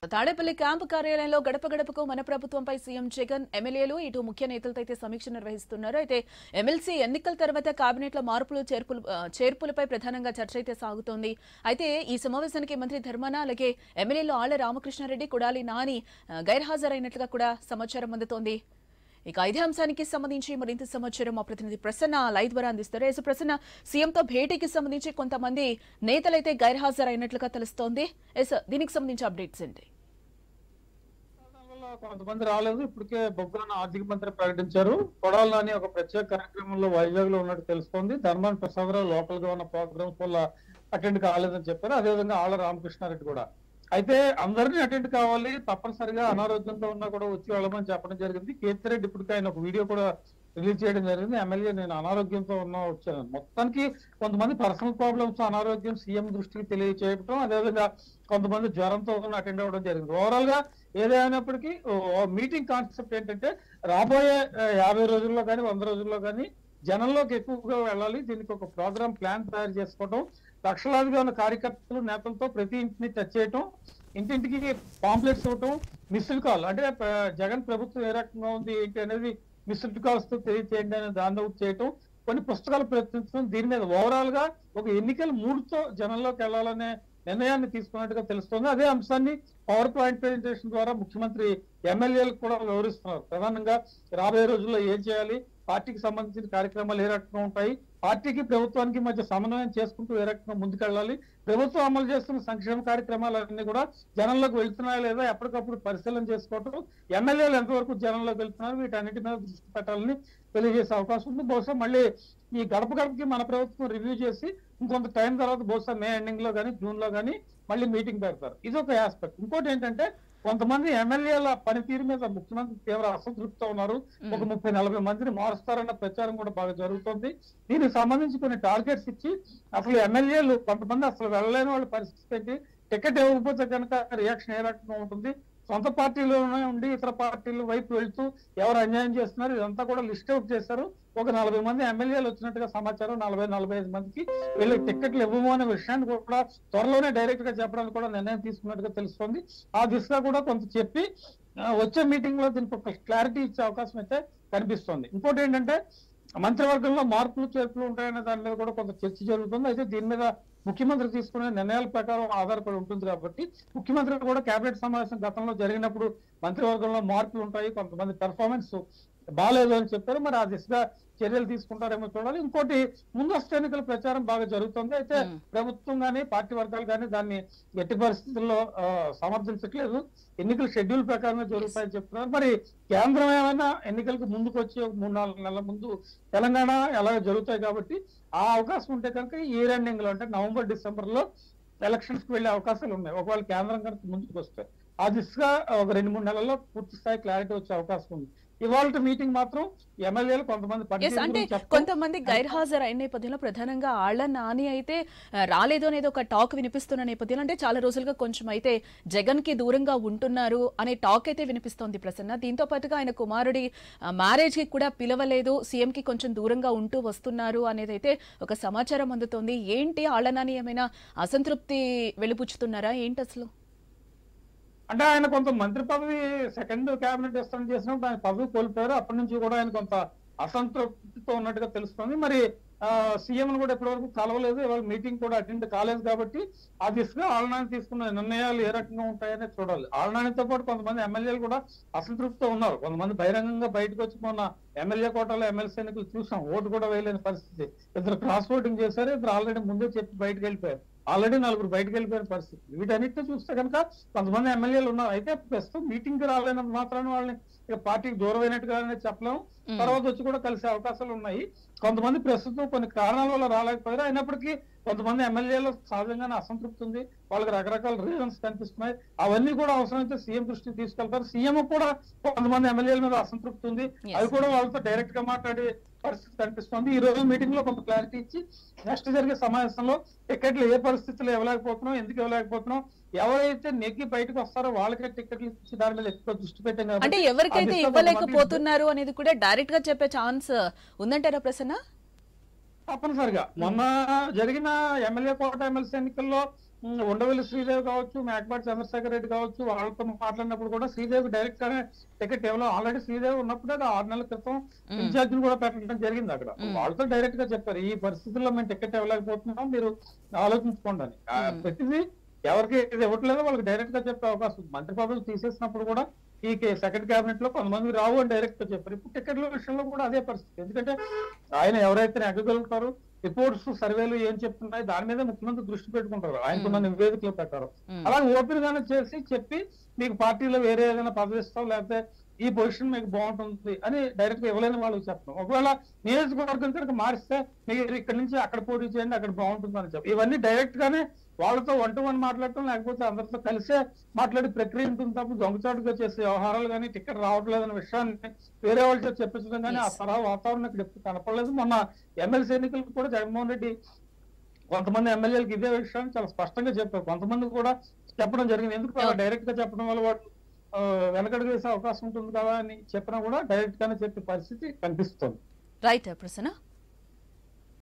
Tadepalli camp కార్యాలయంలో గడప గడపకు మన ప్రభుత్వంపై సీఎం జగన్ ఎమ్మెల్యేలు ఇటు ముఖ్య నేతలతో అయితే సమీక్ష నిర్వహిస్తున్నారు అయితే ఎమ్మెల్సీ ఎన్నికల తర్వాత కేబినెట్ లో మార్పులు చేర్పులు ఆ, చేర్పులపై ప్రధానంగా చర్చ అయితే సాగుతోంది అయితే ఈ సమావేశానికి మంత్రి ధర్మాన అలాగే ఎమ్మెల్యేలు ఆళ్ల రామకృష్ణారెడ్డి కుడాలి నాని ఆ, గైర్హాజరైనట్లుగా కూడా సమాచారం అందుతోంది ఇక ఇదే అంశానికి సంబంధించి మరింత సమాచారం మా ప్రతినిధి ప్రసన్న లైవ్ ద్వారా అందిస్తారు ఎస్ ప్రసన్న సీఎంతో భేటీకి సంబంధించి కొంతమంది నేతలైతే గైర్హాజరైనట్లుగా తెలుస్తోంది ఎస్ దీనికి సంబంధించి అప్డేట్స్ ఏంటి తెలంగాణలో కొంతమంది రాలేదు ఇప్పటికే బొగ్గాన ఆర్థిక మంత్రి ప్రకటించారు కొడాలి నాని ఒక ప్రత్యేక కార్యక్రమంలో వైజాగ్ లో ఉన్నట్టు తెలుస్తోంది ధర్మాన్ ప్రసాదరావు లోకల్ గా ఉన్న ప్రోగ్రామ్స్ వల్ల అటెండ్ కాలేదని చెప్పారు అదేవిధంగా ఆళ్ళ రామకృష్ణారెడ్డి కూడా అయితే అందరినీ అటెండ్ కావాలి తప్పనిసరిగా అనారోగ్యంతో ఉన్నా కూడా వచ్చి వెళ్ళమని చెప్పడం జరిగింది కేతిరెడ్డి ఇప్పటికే ఆయన ఒక వీడియో కూడా రిలీజ్ చేయడం జరిగింది ఎమ్మెల్యే నేను అనారోగ్యంతో ఉన్నా వచ్చాను మొత్తానికి కొంతమంది పర్సనల్ ప్రాబ్లమ్స్ అనారోగ్యం సీఎం దృష్టికి తెలియచేయడం అదేవిధంగా కొంతమంది జ్వరంతో అటెండ్ అవ్వడం జరిగింది ఓవరాల్ గా ఏదైనప్పటికీ మీటింగ్ కాన్సెప్ట్ ఏంటంటే రాబోయే ఆ, యాభై రోజుల్లో కానీ వంద రోజుల్లో కానీ జనంలోకి ఎక్కువగా వెళ్ళాలి దీనికి ఒక ప్రోగ్రామ్ ప్లాన్ తయారు చేసుకోవడం లక్షలాదిగా ఉన్న కార్యకర్తలు నేతలతో ప్రతి ఇంటిని టచ్ చేయటం ఇంటింటికి పాంప్లెట్స్ ఇవ్వటం మిస్డ్ కాల్ అంటే ఆ, జగన్ ప్రభుత్వం ఏ రకంగా ఉంది ఏంటి అనేది మిస్డ్ కాల్స్ తో తెలియచేయండి అనేది దాన్ని అవుట్ చేయటం కొన్ని పుస్తకాలు ప్రచురించడం దీని మీద ఓవరాల్ గా ఒక ఎన్నికల మూడుతో జనంలోకి వెళ్ళాలనే నిర్ణయాన్ని తీసుకున్నట్టుగా తెలుస్తోంది అదే అంశాన్ని పవర్ పాయింట్ ప్రెజెంటేషన్ ద్వారా ముఖ్యమంత్రి ఎమ్మెల్యేలకు కూడా వివరిస్తున్నారు ప్రధానంగా రాబోయే రోజుల్లో ఏం చేయాలి పార్టీకి సంబంధించిన కార్యక్రమాలు ఏ రకంగా ఉంటాయి పార్టీకి ప్రభుత్వానికి మధ్య సమన్వయం చేసుకుంటూ ఏ రకంగా ముందుకెళ్ళాలి ప్రభుత్వం అమలు చేస్తున్న సంక్షేమ కార్యక్రమాలన్నీ కూడా జనంలోకి వెళ్తున్నాయా లేదా ఎప్పటికప్పుడు పరిశీలన చేసుకోవటం ఎమ్మెల్యేలు ఎంతవరకు జనంలోకి వెళ్తున్నారు వీటన్నిటి మీద దృష్టి పెట్టాలని తెలియజేసే అవకాశం ఉంది బహుశా మళ్ళీ ఈ గడప గడపకి మన ప్రభుత్వం రివ్యూ చేసి ఇంకొంత టైం తర్వాత బహుశా మే ఎండింగ్ లో కానీ జూన్ లో కానీ మళ్ళీ మీటింగ్ పెడతారు ఇది ఒక ఆస్పెక్ట్ ఇంకోటి ఏంటంటే కొంతమంది ఎమ్మెల్యేల పనితీరు మీద ముఖ్యమంత్రి తీవ్ర అసంతృప్తితో ఉన్నారు ఒక ముప్పై నలభై మందిని మారుస్తారన్న ప్రచారం కూడా బాగా జరుగుతుంది దీనికి సంబంధించి కొన్ని టార్గెట్స్ ఇచ్చి అసలు ఎమ్మెల్యేలు కొంతమంది అసలు వెళ్ళలేని వాళ్ళ పరిస్థితి ఏంటి టికెట్ ఇవ్వకపోతే కనుక రియాక్షన్ ఏ రకంగా ఉంటుంది సొంత పార్టీలోనే ఉండి ఇతర పార్టీల వైపు వెళ్తూ ఎవరు అన్యాయం చేస్తున్నారు ఇదంతా కూడా లిస్ట్ అవుట్ చేశారు ఒక నలభై మంది ఎమ్మెల్యేలు వచ్చినట్టుగా సమాచారం నలభై నలభై ఐదు మందికి వీళ్ళకి టికెట్లు ఇవ్వము అనే విషయాన్ని కూడా త్వరలోనే డైరెక్ట్ గా చెప్పడానికి కూడా నిర్ణయం తీసుకున్నట్టుగా తెలుస్తోంది ఆ దిశగా కూడా కొంత చెప్పి ఆ, వచ్చే మీటింగ్ లో దీనికి ఒక క్లారిటీ ఇచ్చే అవకాశం అయితే కనిపిస్తోంది ఇంకోటి ఏంటంటే మంత్రివర్గంలో మార్పులు చేర్పులు ఉంటాయనే దాని మీద కూడా కొంత చర్చ జరుగుతుంది అయితే దీని మీద ముఖ్యమంత్రి తీసుకునే నిర్ణయాల ప్రకారం ఆధారపడి ఉంటుంది కాబట్టి ముఖ్యమంత్రి కూడా కేబినెట్ సమావేశం గతంలో జరిగినప్పుడు మంత్రివర్గంలో మార్పులు ఉంటాయి కొంతమంది పెర్ఫార్మెన్స్ బాగాలేదు అని చెప్పారు మరి ఆ దిశగా చర్యలు తీసుకుంటారేమో చూడాలి ఇంకోటి ముందస్తు ఎన్నికల ప్రచారం బాగా జరుగుతుంది అయితే Hmm. ప్రభుత్వం కానీ పార్టీ వర్గాలు కానీ దాన్ని ఎట్టి పరిస్థితుల్లో ఆ, సమర్థించట్లేదు ఎన్నికల షెడ్యూల్ ప్రకారమే జరుగుతాయని చెప్తున్నారు మరి కేంద్రం ఏమైనా ఎన్నికలకు ముందుకు వచ్చి ఒక మూడు నాలుగు నెలల ముందు తెలంగాణ ఎలా జరుగుతాయి కాబట్టి ఆ అవకాశం ఉంటే కనుక ఈ ఇయర్ ఎండింగ్ లో అంటే నవంబర్ డిసెంబర్ లో ఎలక్షన్స్ కి వెళ్లే అవకాశాలు ఉన్నాయి ఒకవేళ కేంద్రం కనుక ముందుకు వస్తే ఆ దిశగా ఒక రెండు మూడు నెలల్లో పూర్తి స్థాయి క్లారిటీ వచ్చే అవకాశం ఉంది ఇవాళ మీటింగ్ మాత్రం ఎమ్మెల్యేలు కొంతమంది ఎస్ పనితీరు అంటే గురించి చెప్తాం. కొంతమంది గైర్హాజరు అయిన నేపథ్యంలో ప్రధానంగా ఆళ్ల నాని అయితే ఆ, రాలేదు అనేది ఒక టాక్ వినిపిస్తున్న నేపథ్యంలో అంటే చాలా రోజులుగా కొంచెం అయితే జగన్ కి దూరంగా ఉంటున్నారు అనే టాక్ అయితే వినిపిస్తోంది ప్రసన్న దీంతో పాటుగా ఆయన కుమారుడి మ్యారేజ్ కి కూడా పిలవలేదు సీఎం కి కొంచెం దూరంగా ఉంటూ వస్తున్నారు అనేది అయితే ఒక సమాచారం అందుతోంది ఏంటి ఆళ్ల నాని ఏమైనా అసంతృప్తి వెలుపుచ్చుతున్నారా ఏంటి అసలు అంటే ఆయన కొంత మంత్రి పదవి సెకండ్ కేబినెట్ విస్తరణ చేసినప్పుడు ఆయన పదవి కోల్పోయారు అప్పటి నుంచి కూడా ఆయన కొంత అసంతృప్తితో ఉన్నట్టుగా తెలుస్తుంది మరి సీఎం కూడా ఇప్పటివరకు కలవలేదు ఇవాళ మీటింగ్ కూడా అటెండ్ కాలేదు కాబట్టి ఆ దిశగా ఆళ్ళనాని తీసుకున్న నిర్ణయాలు ఏ రకంగా ఉంటాయనే చూడాలి ఆళ్ళనానితో పాటు కొంతమంది ఎమ్మెల్యేలు కూడా అసంతృప్తితో ఉన్నారు కొంతమంది బహిరంగంగా బయటకు వచ్చి మొన్న ఎమ్మెల్యే కోటాలో ఎమ్మెల్సీ ఎన్నికలు చూసాం ఓటు కూడా వేయలేని పరిస్థితి ఇద్దరు క్రాస్ ఓటింగ్ చేశారు ఇద్దరు ఆల్రెడీ ముందే చెప్పి బయటకు వెళ్ళిపోయారు ఆల్రెడీ నలుగురు బయటకు వెళ్ళిపోయిన పరిస్థితి వీటన్నిటిని చూస్తే కనుక కొంతమంది ఎమ్మెల్యేలు ఉన్నారు అయితే ప్రస్తుతం మీటింగ్ కి రాలేనంత మాత్రాన వాళ్ళని ఇక పార్టీకి దూరం అయినట్టుగానే చెప్పలేము మ్మ్. తర్వాత వచ్చి కూడా కలిసే అవకాశాలు ఉన్నాయి కొంతమంది ప్రస్తుతం కొన్ని కారణాల వల్ల రాలేకపోయారు అయినప్పటికీ కొంతమంది ఎమ్మెల్యేలు సహజంగానే అసంతృప్తి ఉంది వాళ్ళకి రకరకాల రీజన్స్ కనిపిస్తున్నాయి అవన్నీ కూడా అవసరమైతే సీఎం దృష్టికి తీసుకెళ్తారు సీఎం కూడా కొంతమంది ఎమ్మెల్యేల మీద అసంతృప్తి ఉంది Yes. అవి కూడా వాళ్ళతో డైరెక్ట్ గా మాట్లాడే పరిస్థితి కనిపిస్తుంది ఈ రోజు మీటింగ్ లో కొంత క్లారిటీ ఇచ్చి నెక్స్ట్ జరిగే సమావేశంలో టికెట్లు ఏ పరిస్థితుల్లో ఇవ్వలేకపోతున్నాం ఎందుకు ఇవ్వలేకపోతున్నాం ఎవరైతే నెగ్గి బయటకు వస్తారో వాళ్ళకే టికెట్లు ఇచ్చి దాని మీద ఎక్కువ దృష్టి పెట్టాం కాబట్టి అంటే ఎవరికైతే ఆ దిశగా ఇవ్వలేకపోతున్నారు అనేది కూడా డైరెక్ట్ గా చెప్పే ఛాన్స్ ఉందంటారా ప్రసన్న తప్పనిసరిగా మొన్న జరిగిన ఎమ్మెల్యే కోట ఎమ్మెల్సీ ఎన్నికల్లో ఉమ్, ఉండవల్లి శ్రీదేవి కావచ్చు మేకపాటి చంద్రశేఖర్ రెడ్డి కావచ్చు వాళ్ళతో మాట్లాడినప్పుడు కూడా శ్రీదేవి డైరెక్ట్ గానే టికెట్ ఇవ్వడం ఆల్రెడీ శ్రీదేవి ఉన్నప్పుడే అది ఆరు నెలల క్రితం మ్మ్. ఇన్ఛార్జ్ కూడా పెట్టడం జరిగింది అక్కడ మ్మ్. వాళ్ళతో డైరెక్ట్ గా చెప్పారు ఈ పరిస్థితుల్లో మేము టికెట్ ఇవ్వలేకపోతున్నాం మీరు ఆలోచించుకోండి అని ఆ, మ్మ్. ప్రతిదీ ఎవరికి ఇది ఇవ్వట్లేదో వాళ్ళకి డైరెక్ట్ గా చెప్పే అవకాశం ఉంది. మంత్రి పదవులు తీసేసినప్పుడు కూడా ఈ సెకండ్ క్యాబినెట్ లో కొంతమంది రావు అని డైరెక్ట్ గా చెప్పారు ఇప్పుడు టికెట్ల విషయంలో కూడా అదే పరిస్థితి ఎందుకంటే ఆయన ఎవరైతే ఎగ్గగలుగుతారు రిపోర్ట్స్ సర్వేలు ఏం చెప్తున్నాయి దాని మీద ముఖ్యమంత్రి దృష్టి పెట్టుకుంటారు ఆయనకున్న మ్మ్. నివేదికల ప్రకారం మ్మ్. అలాగే ఓపెన్ గానే చేసి చెప్పి మీకు పార్టీలో వేరే ఏదైనా పదవి ఇస్తాం లేకపోతే ఈ పొజిషన్ మీకు బాగుంటుంది అని డైరెక్ట్ గా ఇవ్వలేని వాళ్ళకి చెప్తాం ఒకవేళ నియోజకవర్గం కనుక మారిస్తే మీరు ఇక్కడ నుంచి అక్కడ పోటీ చేయండి అక్కడ బాగుంటుంది అని చెప్పి ఇవన్నీ డైరెక్ట్ గానే వాళ్ళతో వన్ టు వన్ మాట్లాడటం లేకపోతే అందరితో కలిసే మాట్లాడే ప్రక్రియ ఉంటుంది తప్ప దొంగచాటుగా చేసే వ్యవహారాలు కానీ టికెట్ రావట్లేదన్న విషయాన్ని వేరే వాళ్ళతో చెప్పించడం కానీ ఆ Yes. తరహా వాతావరణం ఇక్కడ ఎప్పుడు కనపడలేదు మొన్న ఎమ్మెల్సీ ఎన్నికలకు కూడా జగన్మోహన్ రెడ్డి కొంతమంది ఎమ్మెల్యేలకు ఇదే విషయాన్ని చాలా స్పష్టంగా చెప్పారు కొంతమంది కూడా చెప్పడం జరిగింది ఎందుకు Okay. డైరెక్ట్ గా చెప్పడం వల్ల వాడు ఆ, వెనకడుగు వేసే అవకాశం ఉంటుంది కదా అని చెప్పినా కూడా డైరెక్ట్ గానే చెప్పే పరిస్థితి కనిపిస్తుంది రైట్ ప్రసన్న